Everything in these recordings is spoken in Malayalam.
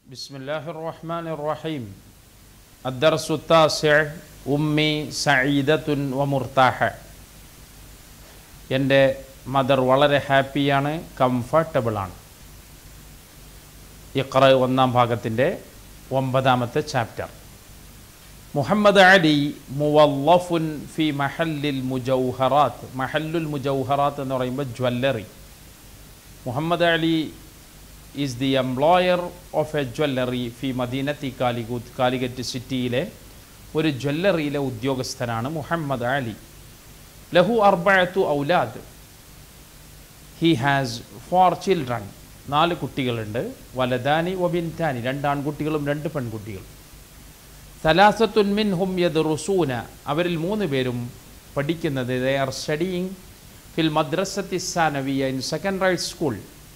بسم الله الرحمن الرحيم الدرس التاسع أمي سعيدة ومرتاحة എൻ്റെ മദർ വളരെ ഹാപ്പിയാണ് കംഫർട്ടബിളാണ് ഇഖ്റ ഒന്നാം ഭാഗത്തിൻ്റെ ഒമ്പതാമത്തെ ചാപ്റ്റർ മുഹമ്മദ് അലി മുവല്ലഫുൻ ഫി മഹല്ലിൽ മുജൗഹറാത്ത് മഹല്ലുൽ മുജൗഹറാത്ത് എന്ന് പറയുമ്പോൾ jewellery Muhammad Ali is the employer of a jewellery ഫി മദീനത്തി കാലികൂത്ത് കാലിക്കറ്റ് സിറ്റിയിലെ ഒരു ജ്വല്ലറിയിലെ ഉദ്യോഗസ്ഥനാണ് മുഹമ്മദ് അലി ലഹു അർബഅത്തു ഔലാദ് ഹി ഹാസ് ഫോർ ചിൽഡ്രൻ നാല് കുട്ടികളുണ്ട് വലദാനി വബിൻതാനി രണ്ട് ആൺകുട്ടികളും രണ്ട് പെൺകുട്ടികളും സലാസത്തുൻ മിൻ ഹും യദ് റുസൂന അവരിൽ മൂന്ന് പേരും പഠിക്കുന്നത് ദേ ആർ സ്റ്റഡിയിങ് ഫിൽ മദ്രസത്തി സാനവിയ ഇൻ സെക്കൻഡറി സ്കൂൾ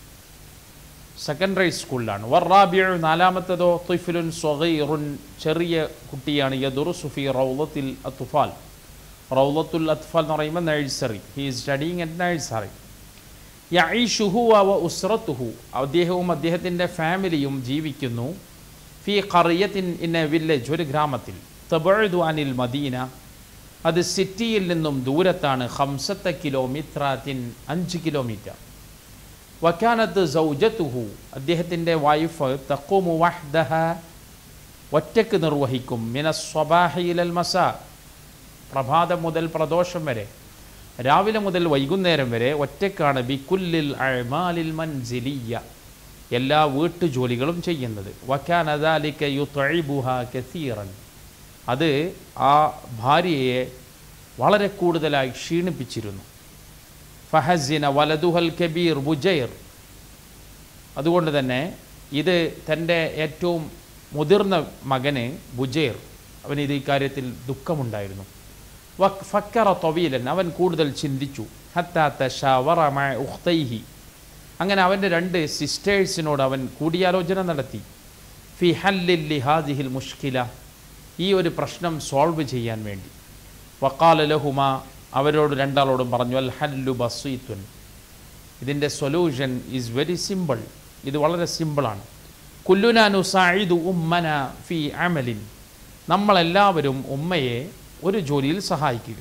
സെക്കൻഡറി സ്കൂളിലാണ് വറാബിയ നാലാമത്തതോ തുഫിലുൻ സ്വഗീറുൻ ചെറിയ കുട്ടിയാണ് യദുറു സുഫി റൗലത്തിൽ അത്തുഫാൽ റൗലത്തുൽ അത്ഫാൽ എന്ന് പറയുമ്പോൾ nursery he is studying at nursery യഈഷുഹു വ ഉസ്രത്തുഹു അദ്ദേഹവും അദ്ദേഹത്തിൻ്റെ ഫാമിലിയും ജീവിക്കുന്നു ഫി ഖറിയത്തിൻ ഇൻ എ വില്ലേജ് ഒരു ഗ്രാമത്തിൽ തബഴുദു അനിൽ മദീന അത് സിറ്റിയിൽ നിന്നും ദൂരത്താണ് ഹംസത്ത കിലോമീറ്ററാത്തിൻ അഞ്ച് കിലോമീറ്റർ വക്കാനത്ത് സൗജത്തുഹു അദ്ദേഹത്തിൻ്റെ വൈഫ് തക്കുമു വഹ്ദഹ ഒറ്റക്ക് നിർവഹിക്കും മിന സ്വബാഹിലൽ മസ പ്രഭാതം മുതൽ പ്രദോഷം വരെ രാവിലെ മുതൽ വൈകുന്നേരം വരെ ഒറ്റക്കാണ് ബിക്കുല്ലിൽ അഴ്മാലിൽ മൻസിലിയ എല്ലാ വീട്ടുജോലികളും ചെയ്യുന്നത് വക്കാനദാലിക്ക യുത്തൊഴിബുഹ കസീറൻ അത് ആ ഭാര്യയെ വളരെ കൂടുതലായി ക്ഷീണിപ്പിച്ചിരുന്നു ഫഹസിന വലതുഹൽ കബീർ ബുജൈർ അതുകൊണ്ട് തന്നെ ഇത് തൻ്റെ ഏറ്റവും മുതിർന്ന മകന് ബുജൈർ അവന് ഇത് ഇക്കാര്യത്തിൽ ദുഃഖമുണ്ടായിരുന്നു വക് ഫക്കറ തൊവീലൻ അവൻ കൂടുതൽ ചിന്തിച്ചു ഹത്താത്ത ഷവറമ ഉഖ്തൈഹി അങ്ങനെ അവൻ്റെ രണ്ട് സിസ്റ്റേഴ്സിനോട് അവൻ കൂടിയാലോചന നടത്തി ഫി ഹല്ലില്ലി ഹാദിഹിൽ മുഷ്കില ഈ ഒരു പ്രശ്നം സോൾവ് ചെയ്യാൻ വേണ്ടി വക്കാല ലഹുമ അവരോട് രണ്ടാളോടും പറഞ്ഞു അൽ ഹല്ലു ബസീത്തുൻ ഇതിൻ്റെ സൊല്യൂഷൻ ഈസ് വെരി സിമ്പിൾ ഇത് വളരെ സിമ്പിളാണ് കുല്ലുനാനു സായിദു ഉമ്മന ഫി അമലിൻ നമ്മളെല്ലാവരും ഉമ്മയെ ഒരു ജോലിയിൽ സഹായിക്കുക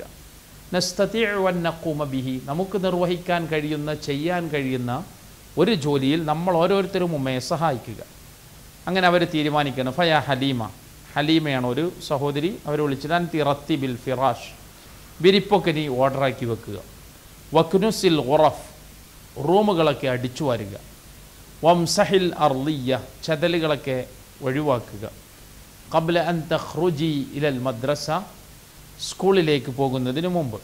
നസ്തൂമ ബിഹി നമുക്ക് നിർവഹിക്കാൻ കഴിയുന്ന ചെയ്യാൻ കഴിയുന്ന ഒരു ജോലിയിൽ നമ്മൾ ഓരോരുത്തരും ഉമ്മയെ സഹായിക്കുക അങ്ങനെ അവർ തീരുമാനിക്കണം ഫയ ഹലീമ ഹലീമയാണ് ഒരു സഹോദരി അവർ വിളിച്ചിട്ട് തിറത്തി ബിൽ ഫിറാഷ് വിരിപ്പൊക്കെ നീ ഓർഡറാക്കി വെക്കുക വക്നുസിൽ ഉറഫ് റൂമുകളൊക്കെ അടിച്ചു വാരുക വംസഹിൽ അർലിയ ചതലുകളൊക്കെ ഒഴിവാക്കുക കബ്ല അൻ തഖ്റുജി ഇലൽ മദ്രസ സ്കൂളിലേക്ക് പോകുന്നതിന് മുമ്പ്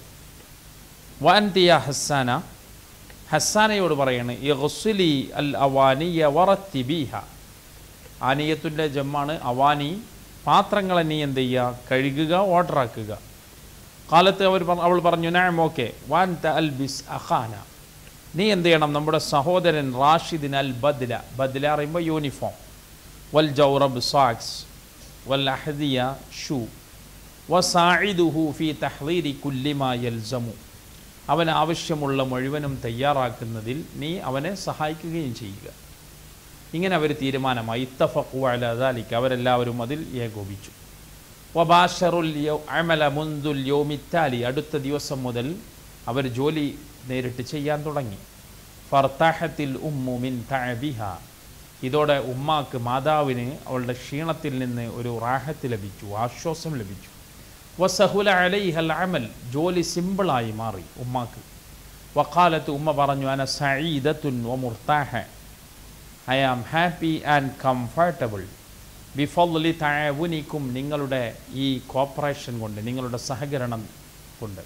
വാൻതിയ ഹസ്സാന ഹസ്സാനയോട് പറയാണ് യഹ്സുലി അൽ അവാനിയ വറത്തിബീഹ ആനിയത്തിൻ്റെ ജമ്മാണ് അവാനി പാത്രങ്ങളെ നീ എന്ത് ചെയ്യുക കഴുകുക ഓർഡറാക്കുക കാലത്ത് അവർ അവൾ പറഞ്ഞു നാം ഓക്കെ വാൻ ത അൽ ബിസ് അഖാന നീ എന്ത് ചെയ്യണം നമ്മുടെ സഹോദരൻ റാഷിദിൻ അൽ ബദ്ല ബദ്ല പറയുമ്പോൾ യൂണിഫോം വൽ ജൗറബ് സാക്സ് വൽ അഹദിയ ഷൂ വസായിദുഹു ഫി തഹ്ലീരി കുല്ലിമ യൽസമു അവൻ ആവശ്യമുള്ള മുഴുവനും തയ്യാറാക്കുന്നതിൽ നീ അവനെ സഹായിക്കുകയും ചെയ്യുക ഇങ്ങനെ അവർ തീരുമാനമായി ഇത്തഫഖു അലാദാലിക്ക് അവരെല്ലാവരും അതിൽ ഏകോപിച്ചു വബാഷറുൽ അമല മുന്തുൽ യോമിത്താലി അടുത്ത ദിവസം മുതൽ അവർ ജോലി നേരിട്ട് ചെയ്യാൻ തുടങ്ങി ഫർത്താഹത്തിൽ ഉമ്മു മിൻ തഅബിഹ ഇതോടെ ഉമ്മാക്ക് മാതാവിന് അവളുടെ ക്ഷീണത്തിൽ നിന്ന് ഒരു റാഹത്ത് ലഭിച്ചു ആശ്വാസം ലഭിച്ചു വസഹുല അലൈഹൽ അമൽ ജോലി സിമ്പിളായി മാറി ഉമ്മാക്ക് വക്കാലത്ത് ഉമ്മ പറഞ്ഞു അന സഈദത്തുൻ വ മുർത്താഹ I am happy and comfortable ബിഫൊല്ലി താവുനിക്കും നിങ്ങളുടെ ഈ കോപ്പറേഷൻ കൊണ്ട് നിങ്ങളുടെ സഹകരണം കൊണ്ട്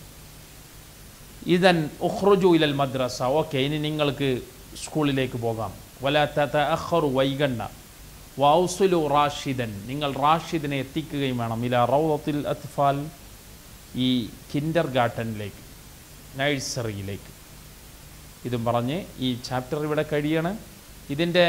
ഇതൻ ഉഖ്റുജു ഇലൽ മദ്രസ ഓക്കെ ഇനി നിങ്ങൾക്ക് സ്കൂളിലേക്ക് പോകാം വലാത്ത അഖറു വൈകണ്ണ വൗസുലു റാഷിദൻ നിങ്ങൾ റാഷിദിനെ എത്തിക്കുകയും വേണം ഇല റൗലത്തിൽ അത്ഫാൽ ഈ കിൻഡർ ഗാർട്ടനിലേക്ക് നഴ്സറിയിലേക്ക് ഇതും പറഞ്ഞ് ഈ ചാപ്റ്റർ ഇവിടെ കഴിയാണ് ഇതിൻ്റെ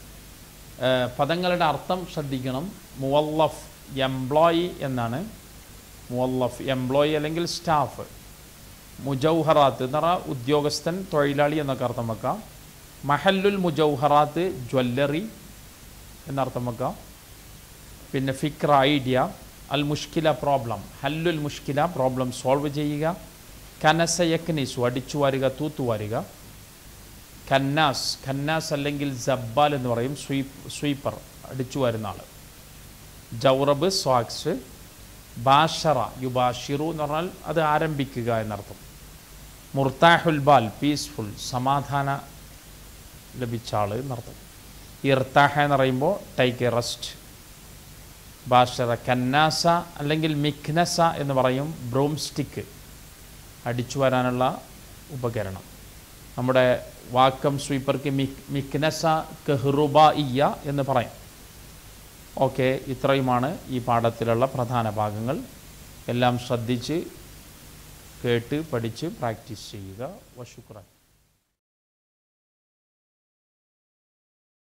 പദങ്ങളുടെ അർത്ഥം ശ്രദ്ധിക്കണം മുവല്ലഫ് എംപ്ലോയി എന്നാണ് മുവല്ലഫ് എംപ്ലോയി അല്ലെങ്കിൽ സ്റ്റാഫ് മുജൗഹറാത്ത് എന്ന് പറഞ്ഞാൽ ഉദ്യോഗസ്ഥൻ തൊഴിലാളി എന്നൊക്കെ അർത്ഥം വെക്കാം മഹല്ലുൽ മുജൗഹറാത്ത് ജ്വല്ലറി എന്നർത്ഥം വെക്കാം പിന്നെ ഫിക്ര ഐഡിയ അൽ മുഷ്കില പ്രോബ്ലം ഹല്ലുൽ മുഷ്കില പ്രോബ്ലം സോൾവ് ചെയ്യുക കനസ യക്നിസു അടിച്ചു വാരുക തൂത്തുവാരുക കന്നാസ് കന്നാസ് അല്ലെങ്കിൽ ജബ്ബാൽ എന്ന് പറയും സ്വീപ്പ് സ്വീപ്പർ അടിച്ചു വരുന്ന ആൾ ജൗറബ് സ്വാക്സ് ബാഷറ യുബാഷിറു എന്ന് പറഞ്ഞാൽ അത് ആരംഭിക്കുക എന്നർത്ഥം മുർത്താഹുൽ ബാൽ പീസ്ഫുൾ സമാധാന ലഭിച്ച ആൾ എന്നർത്ഥം ഇർത്താഹ എന്ന് പറയുമ്പോൾ ടേക്ക് എ റെസ്റ്റ് ബാഷറ കന്നാസ അല്ലെങ്കിൽ മിക്നസ എന്ന് പറയും ബ്രൂം സ്റ്റിക്ക് അടിച്ചു വരാനുള്ള ഉപകരണം നമ്മുടെ വാക്കം സ്വീപ്പർക്ക് മിക് മിക്നസ കെഹ്റുബ ഇയ എന്ന് പറയും ഓക്കെ ഇത്രയുമാണ് ഈ പാഠത്തിലുള്ള പ്രധാന ഭാഗങ്ങൾ എല്ലാം ശ്രദ്ധിച്ച് കേട്ട് പഠിച്ച് പ്രാക്ടീസ് ചെയ്യുക വശുക്രാൻ